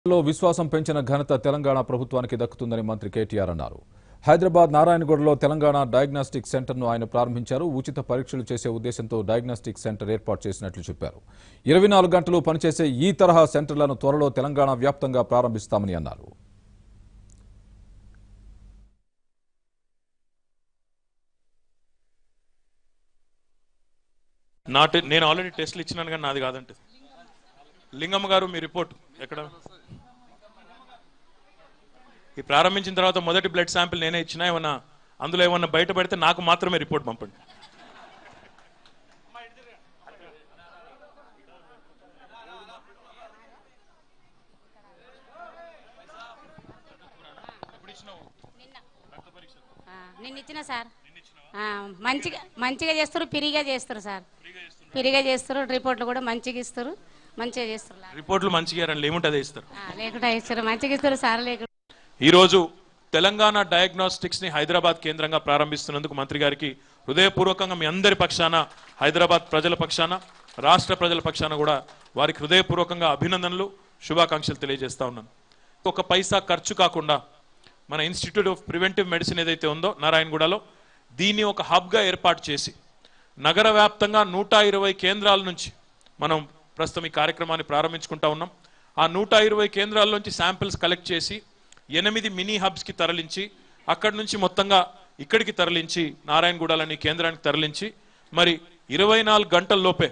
లో విశ్వాసం పెంచిన ఘనత తెలంగాణ ప్రభుత్వానికి దక్కుతుందని మంత్రి కేటీఆర్ అన్నారు హైదరాబాద్ నారాయణగూడలో తెలంగాణ డయాగ్నాస్టిక్ సెంటర్ను ఆయన ప్రారంభించారు ఉచిత పరీక్షలు చేసే ఉద్దేశంతో డయాగ్నాస్టిక్ సెంటర్ ఏర్పాటు చేసినట్లు చెప్పారు ఇరవై నాలుగు గంటలు పనిచేసే ఈ తరహా సెంటర్లను త్వరలో తెలంగాణ వ్యాప్తంగా ప్రారంభిస్తామని అన్నారు నా టె- నేను ఆల్రెడీ టెస్ట్లు ఇచ్చినాను కానీ నాది కాదంటే లింగమ్మ గారు మీ రిపోర్ట్ ఎక్కడ ఈ ప్రారంభించిన తర్వాత మొదటి బ్లడ్ శాంపిల్ నేనే ఇచ్చినా ఏమన్నా అందులో ఏమన్నా బయటపడితే నాకు మాత్రమే రిపోర్ట్ పంపండి ఆ, నిన్న ఇచ్చిన సార్ ఆ, మంచిగా మంచిగా చేస్తారు పిరిగా చేస్తారు సార్ పిరిగా చేస్తారు రిపోర్ట్లు కూడా మంచిగా ఇస్తారు మంచిగా చేస్తారు లా- రిపోర్ట్లు మంచిగా రండి ఏముంటే అదే ఇస్తారు ఆ, లేకుండా ఇస్తారు మంచిగా ఇస్తారు సార్ లేకుండా ఈరోజు తెలంగాణ డయాగ్నోస్టిక్స్ ని హైదరాబాద్ కేంద్రంగా ప్రారంభిస్తున్నందుకు మంత్రి గారికి హృదయపూర్వకంగా మీ అందరి పక్షాన హైదరాబాద్ ప్రజల పక్షాన రాష్ట్ర ప్రజల పక్షాన కూడా వారికి హృదయపూర్వకంగా అభినందనలు శుభాకాంక్షలు తెలియజేస్తా ఉన్నాను ఒక పైసా ఖర్చు కాకుండా మన ఇన్స్టిట్యూట్ ఆఫ్ ప్రివెంటివ్ మెడిసిన్ ఏదైతే ఉందో నారాయణగూడలో దీన్ని ఒక హబ్గా ఏర్పాటు చేసి నగర వ్యాప్తంగా నూట ఇరవై కేంద్రాల నుంచి మనం ప్రస్తుతం ఈ కార్యక్రమాన్ని ప్రారంభించుకుంటా ఉన్నాం ఆ నూట ఇరవై కేంద్రాల నుంచి శాంపిల్స్ కలెక్ట్ చేసి ఎనిమిది మినీ హబ్స్కి తరలించి అక్కడి నుంచి మొత్తంగా ఇక్కడికి తరలించి నారాయణగూడలని కేంద్రానికి తరలించి మరి ఇరవై నాలుగు గంటల లోపే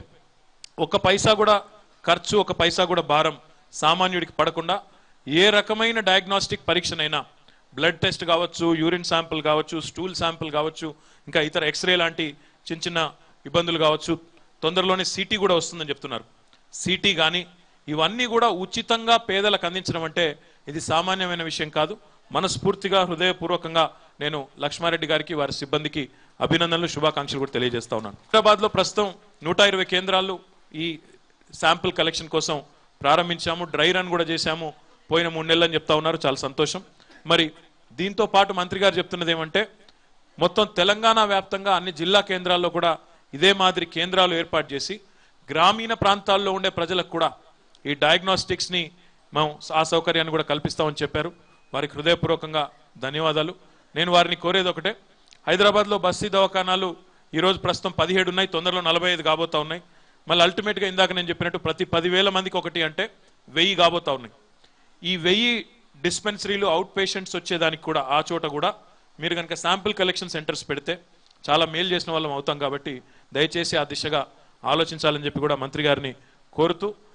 ఒక పైసా కూడా ఖర్చు ఒక పైసా కూడా భారం సామాన్యుడికి పడకుండా ఏ రకమైన డయాగ్నోస్టిక్ పరీక్షనైనా బ్లడ్ టెస్ట్ కావచ్చు యూరిన్ శాంపిల్ కావచ్చు స్టూల్ శాంపిల్ కావచ్చు ఇంకా ఇతర ఎక్స్రే లాంటి చిన్న చిన్న ఇబ్బందులు కావచ్చు తొందరలోనే సిటీ కూడా వస్తుందని చెప్తున్నారు సిటీ కానీ ఇవన్నీ కూడా ఉచితంగా పేదలకు అందించడం అంటే ఇది సామాన్యమైన విషయం కాదు మనస్ఫూర్తిగా హృదయపూర్వకంగా నేను లక్ష్మారెడ్డి గారికి వారి సిబ్బందికి అభినందనలు శుభాకాంక్షలు కూడా తెలియజేస్తా ఉన్నాను హైదరాబాద్ లో ప్రస్తుతం నూట ఇరవై కేంద్రాలు ఈ శాంపిల్ కలెక్షన్ కోసం ప్రారంభించాము డ్రై రన్ కూడా చేశాము పోయిన మూడు నెలలు అని చెప్తా ఉన్నారు చాలా సంతోషం మరి దీంతో పాటు మంత్రి గారు చెప్తున్నది ఏమంటే మొత్తం తెలంగాణ వ్యాప్తంగా అన్ని జిల్లా కేంద్రాల్లో కూడా ఇదే మాదిరి కేంద్రాలు ఏర్పాటు చేసి గ్రామీణ ప్రాంతాల్లో ఉండే ప్రజలకు కూడా ఈ డయాగ్నోస్టిక్స్ ని మేము ఆ సౌకర్యాన్ని కూడా కల్పిస్తామని చెప్పారు వారికి హృదయపూర్వకంగా ధన్యవాదాలు నేను వారిని కోరేది ఒకటే హైదరాబాద్లో బస్తీ దవాఖానాలు ఈరోజు ప్రస్తుతం పదిహేడు ఉన్నాయి తొందరలో నలభై ఐదు కాబోతా ఉన్నాయి మళ్ళీ అల్టిమేట్గా ఇందాక నేను చెప్పినట్టు ప్రతి పదివేల మందికి ఒకటి అంటే వెయ్యి కాబోతా ఉన్నాయి ఈ వెయ్యి డిస్పెన్సరీలు అవుట్ పేషెంట్స్ వచ్చేదానికి కూడా ఆ చోట కూడా మీరు కనుక శాంపిల్ కలెక్షన్ సెంటర్స్ పెడితే చాలా మేలు చేసిన వాళ్ళం అవుతాం కాబట్టి దయచేసి ఆ దిశగా ఆలోచించాలని చెప్పి కూడా మంత్రి గారిని కోరుతూ